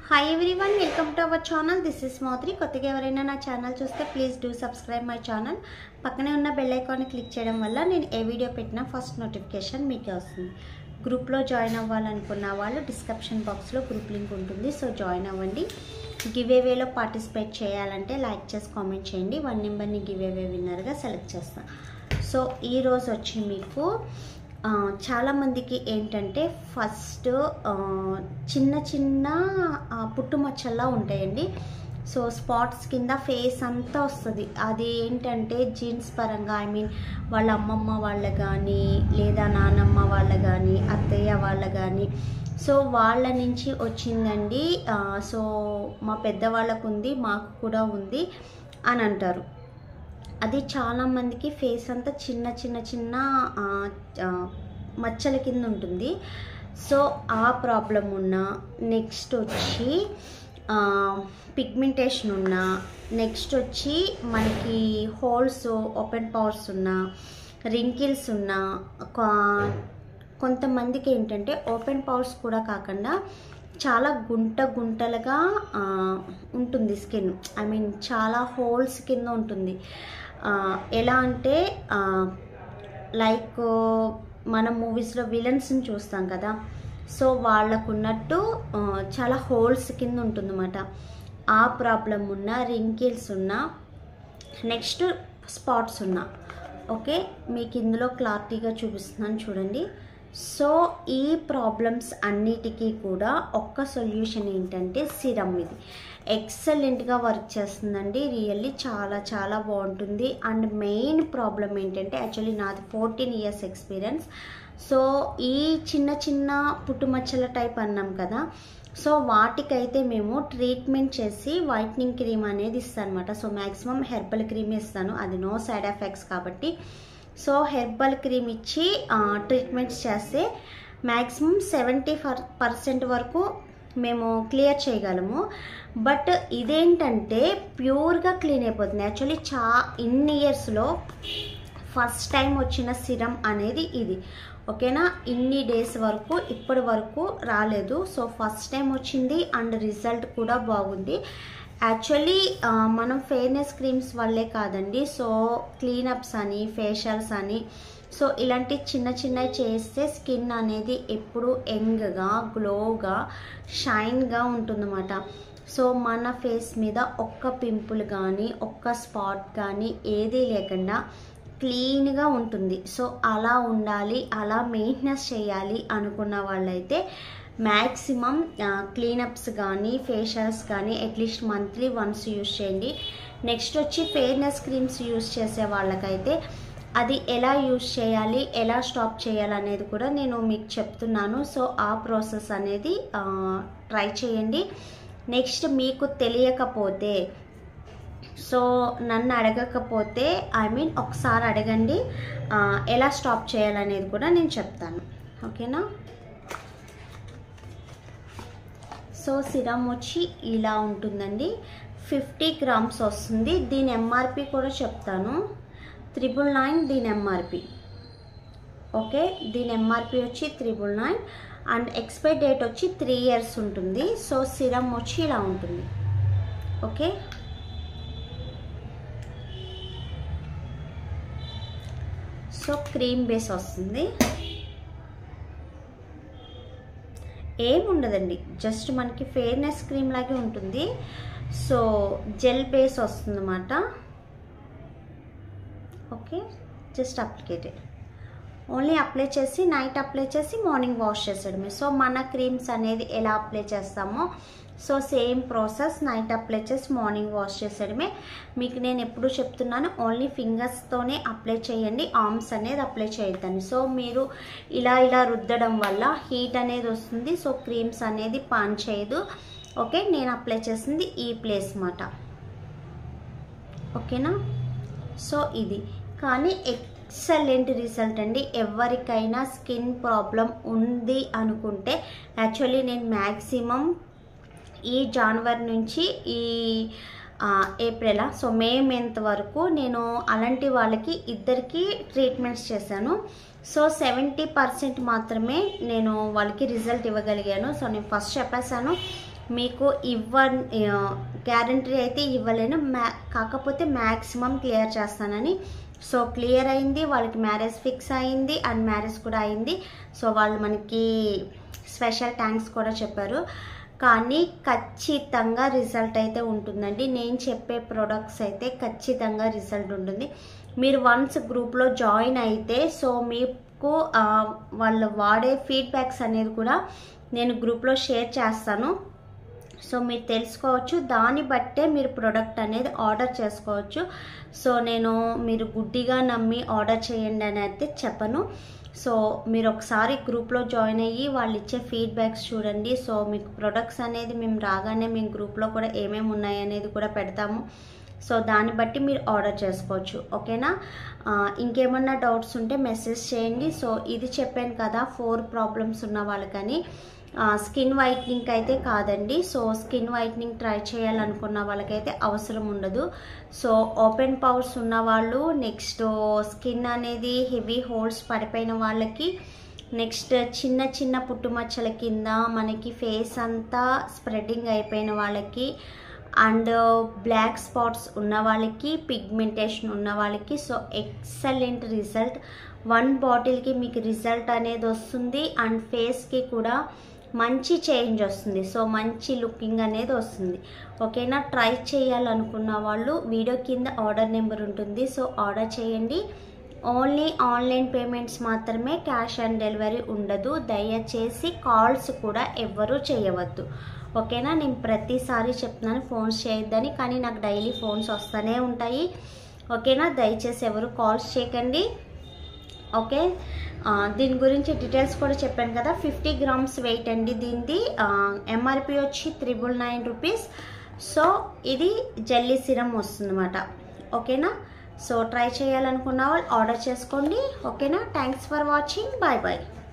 hi everyone welcome to our channel this is Mothri కొత్తగా ఎవరైనా నా ఛానల్ చూస్తే please do subscribe my channel పక్కనే ఉన్న బెల్ ఐకాన్ని క్లిక్ చేయడం వల్ల నేను ఏ వీడియో పెట్టినా ఫస్ట్ నోటిఫికేషన్ మీకే వస్తుంది గ్రూప్లో జాయిన్ అవ్వాలనుకున్న వాళ్ళు డిస్క్రిప్షన్ బాక్స్లో గ్రూప్ లింక్ ఉంటుంది సో జాయిన్ అవ్వండి గివ్ వేలో పార్టిసిపేట్ చేయాలంటే లైక్ చేసి కామెంట్ చేయండి వన్ నెంబర్ని గివ్ అవే విన్నర్గా సెలెక్ట్ చేస్తాను సో ఈరోజు వచ్చి మీకు ఆ, చాలామందికి ఏంటంటే ఫస్ట్ ఆ, చిన్న చిన్న ఆ, పుట్టుమచ్చల్లా ఉంటాయండి సో స్పాట్స్ కింద ఫేస్ అంతా వస్తుంది అది ఏంటంటే జీన్స్ పరంగా ఐ మీన్ వాళ్ళ అమ్మమ్మ వాళ్ళ కానీ లేదా నానమ్మ వాళ్ళ కానీ అత్తయ్య వాళ్ళ కానీ సో వాళ్ళ నుంచి వచ్చిందండి ఆ, సో మా పెద్దవాళ్ళకు ఉంది మాకు కూడా ఉంది అని అంటారు అది చాలా మందికి ఫేస్ అంతా చిన్న చిన్న చిన్న ఆ, ఆ, మచ్చల కింద ఉంటుంది సో ఆ ప్రాబ్లం ఉన్న నెక్స్ట్ వచ్చి పిగ్మెంటేషన్ ఉన్న నెక్స్ట్ వచ్చి మనకి హోల్స్ ఓపెన్ పవర్స్ ఉన్న రింకిల్స్ ఉన్న కా- కొంతమందికి ఏంటంటే ఓపెన్ పవర్స్ కూడా కాకుండా చాలా గుంట గుంటలుగా ఆ, ఉంటుంది స్కిన్ ఐ మీన్ చాలా హోల్స్ కింద ఉంటుంది ఆ, ఎలా అంటే ఆ, లైక్ మన మూవీస్లో విలన్స్ని చూస్తాం కదా సో వాళ్ళకున్నట్టు ఆ, చాలా హోల్స్ కింద ఉంటుందన్నమాట ఆ ప్రాబ్లం ఉన్న రింకిల్స్ ఉన్న నెక్స్ట్ స్పాట్స్ ఉన్న ఓకే మీకు ఇందులో క్లారిటీగా చూపిస్తున్నాను చూడండి సో ఈ ప్రాబ్లమ్స్ అన్నిటికీ కూడా ఒక్క సొల్యూషన్ ఏంటంటే సిరమ్ ఇది ఎక్సలెంట్గా వర్క్ చేస్తుందండి రియల్లీ చాలా చాలా బాగుంటుంది అండ్ మెయిన్ ప్రాబ్లం ఏంటంటే యాక్చువల్లీ నాది ఫోర్టీన్ ఇయర్స్ ఎక్స్పీరియన్స్ సో ఈ చిన్న చిన్న పుట్టుమచ్చల టైప్ అన్నాం కదా సో వాటికైతే మేము ట్రీట్మెంట్ చేసి వైట్నింగ్ క్రీమ్ అనేది ఇస్తాను అనమాట సో మ్యాక్సిమం హెర్బల్ క్రీమ్ ఇస్తాను అది నో సైడ్ ఎఫెక్ట్స్ కాబట్టి సో హెర్బల్ క్రీమ్ ఇచ్చి ట్రీట్మెంట్స్ చేస్తే మ్యాక్సిమం సెవెంటీ పర్సెంట్ వరకు మేము క్లియర్ చేయగలము బట్ ఇదేంటంటే ప్యూర్గా క్లీన్ అయిపోతుంది యాక్చువల్లీ చా ఇన్ని ఇయర్స్లో ఫస్ట్ టైం వచ్చిన సిరం అనేది ఇది ఓకేనా ఇన్ని డేస్ వరకు ఇప్పటి వరకు రాలేదు సో ఫస్ట్ టైం వచ్చింది అండ్ రిజల్ట్ కూడా బాగుంది యాక్చువల్లీ మనం ఫెయిర్నెస్ క్రీమ్స్ వల్లే కాదండి సో క్లీనప్స్ అని ఫేషియల్స్ అని సో ఇలాంటి చిన్న చిన్నవి చేస్తే స్కిన్ అనేది ఎప్పుడు యంగ్గా గ్లోగా షైన్గా ఉంటుందన్నమాట సో మన ఫేస్ మీద ఒక్క పింపుల్ కానీ ఒక్క స్పాట్ కానీ ఏదీ లేకుండా క్లీన్గా ఉంటుంది సో అలా ఉండాలి అలా మెయింటెనెన్స్ చేయాలి అనుకున్న వాళ్ళైతే మ్యాక్సిమం క్లీనప్స్ కానీ ఫేషియల్స్ కానీ అట్లీస్ట్ మంత్లీ వన్స్ యూస్ చేయండి నెక్స్ట్ వచ్చి ఫెయిర్నెస్ క్రీమ్స్ యూస్ చేసే వాళ్ళకైతే అది ఎలా యూస్ చేయాలి ఎలా స్టాప్ చేయాలి అనేది కూడా నేను మీకు చెప్తున్నాను సో ఆ ప్రాసెస్ అనేది ట్రై చేయండి నెక్స్ట్ మీకు తెలియకపోతే సో నన్ను అడగకపోతే ఐ మీన్ ఒకసారి అడగండి ఆ, ఎలా స్టాప్ చేయాలనేది కూడా నేను చెప్తాను ఓకేనా సో సిరమ్ వచ్చి ఇలా ఉంటుందండి ఫిఫ్టీ గ్రామ్స్ వస్తుంది దీని ఎంఆర్పి కూడా చెప్తాను త్రిబుల్ నైన్ దీని ఎంఆర్పి ఓకే దీని ఎంఆర్పి వచ్చి triple nine and expire date వచ్చి త్రీ ఇయర్స్ ఉంటుంది సో సిరమ్ వచ్చి ఇలా ఉంటుంది ఓకే సో క్రీమ్ బేస్ వస్తుంది ఏముండదండి జస్ట్ మనకి ఫెయిర్నెస్ క్రీమ్ లాగే ఉంటుంది సో జెల్ బేస్ వస్తుంది అన్నమాట okay just applicated only apply చేసి నైట్ అప్లై చేసి మార్నింగ్ వాష్ చేసేయడమే సో మన క్రీమ్స్ అనేది ఎలా అప్లై చేస్తామో so same process night apply చేసి మార్నింగ్ వాష్ చేసేయడమే మీకు నేను ఎప్పుడు చెప్తున్నాను ఓన్లీ ఫింగర్స్తోనే అప్లై చేయండి ఆర్మ్స్ అనేది అప్లై చేయొద్దని సో మీరు ఇలా ఇలా రుద్దడం వల్ల హీట్ అనేది వస్తుంది సో క్రీమ్స్ అనేది పాన్ చేయదు ఓకే నేను అప్లై చేసింది ఈ ప్లేస్ మాట ఓకేనా సో ఇది కానీ ఎక్సలెంట్ రిజల్ట్ అండి ఎవరికైనా స్కిన్ ప్రాబ్లం ఉంది అనుకుంటే యాక్చువల్లీ నేను మ్యాక్సిమం ఈ జనవరి నుంచి ఈ ఆ, ఏప్రిల్ సో మే మంత్ వరకు నేను అలాంటి వాళ్ళకి ఇద్దరికి ట్రీట్మెంట్స్ చేశాను సో సెవెంటీ పర్సెంట్ మాత్రమే నేను వాళ్ళకి రిజల్ట్ ఇవ్వగలిగాను సో నేను ఫస్ట్ చెప్పేశాను మీకు ఇవ్వ గ్యారంటీ అయితే ఇవ్వలేను మ్యా కాకపోతే మ్యాక్సిమం క్లియర్ చేస్తానని సో క్లియర్ అయింది వాళ్ళకి మ్యారేజ్ ఫిక్స్ అయింది అండ్ మ్యారేజ్ కూడా అయింది సో వాళ్ళు మనకి స్పెషల్ థ్యాంక్స్ కూడా చెప్పారు కానీ ఖచ్చితంగా రిజల్ట్ అయితే ఉంటుందండి నేను చెప్పే ప్రొడక్ట్స్ అయితే ఖచ్చితంగా రిజల్ట్ ఉంటుంది మీరు వన్స్ గ్రూప్లో జాయిన్ అయితే సో మీకు ఆ, వాళ్ళు వాడే ఫీడ్బ్యాక్స్ అనేది కూడా నేను గ్రూప్లో షేర్ చేస్తాను సో మీరు తెలుసుకోవచ్చు దాన్ని బట్టే మీరు ప్రొడక్ట్ అనేది ఆర్డర్ చేసుకోవచ్చు సో నేను మీరు గుడ్డిగా నమ్మి ఆర్డర్ చేయండి అని అయితే చెప్పను సో మీరు ఒకసారి గ్రూప్లో జాయిన్ అయ్యి వాళ్ళు ఇచ్చే ఫీడ్బ్యాక్స్ చూడండి సో మీకు ప్రొడక్ట్స్ అనేది మేము రాగానే మేము గ్రూప్లో కూడా ఏమేమి ఉన్నాయి అనేది కూడా పెడతాము సో దాన్ని బట్టి మీరు ఆర్డర్ చేసుకోవచ్చు ఓకేనా ఆ, ఇంకేమన్నా డౌట్స్ ఉంటే మెసేజ్ చేయండి సో ఇది చెప్పాను కదా ఫోర్ ప్రాబ్లమ్స్ ఉన్న వాళ్ళకని స్కిన్ వైట్నింగ్ అయితే కాదండి సో స్కిన్ వైట్నింగ్ ట్రై చేయాలనుకున్న వాళ్ళకైతే అవసరం ఉండదు సో ఓపెన్ పవర్స్ ఉన్న వాళ్ళు నెక్స్ట్ స్కిన్ అనేది హెవీ హోల్స్ పడిపోయిన వాళ్ళకి నెక్స్ట్ చిన్న చిన్న పుట్టుమచ్చల కింద మనకి ఫేస్ అంతా స్ప్రెడ్డింగ్ అయిపోయిన వాళ్ళకి అండ్ బ్లాక్ స్పాట్స్ ఉన్న వాళ్ళకి పిగ్మెంటేషన్ ఉన్న వాళ్ళకి సో ఎక్సలెంట్ రిజల్ట్ వన్ బాటిల్కి మీకు రిజల్ట్ అనేది వస్తుంది అండ్ ఫేస్కి కూడా మంచి చేంజ్ వస్తుంది సో మంచి లుకింగ్ అనేది వస్తుంది ఓకేనా ట్రై చేయాలనుకున్న వాళ్ళు వీడియో కింద ఆర్డర్ నెంబర్ ఉంటుంది సో ఆర్డర్ చేయండి ఓన్లీ ఆన్లైన్ పేమెంట్స్ మాత్రమే క్యాష్ ఆన్ డెలివరీ ఉండదు దయచేసి కాల్స్ కూడా ఎవ్వరూ చేయవద్దు ఓకేనా నేను ప్రతిసారి చెప్తున్నాను ఫోన్స్ చేయొద్దని కానీ నాకు డైలీ ఫోన్స్ వస్తూనే ఉంటాయి ఓకేనా దయచేసి ఎవరు కాల్స్ చేయకండి ఓకే ఆ, దీని గురించి డీటెయిల్స్ కూడా చెప్పాను కదా ఫిఫ్టీ గ్రామ్స్ వెయిట్ అండి దీనిది ఎంఆర్పి వచ్చి త్రిబుల్ నైన్ రూపీస్ సో ఇది జెల్లీ సిరం వస్తుందన్నమాట ఓకేనా సో ట్రై చేయాలనుకున్న వాళ్ళు ఆర్డర్ చేసుకోండి ఓకేనా thanks for watching bye bye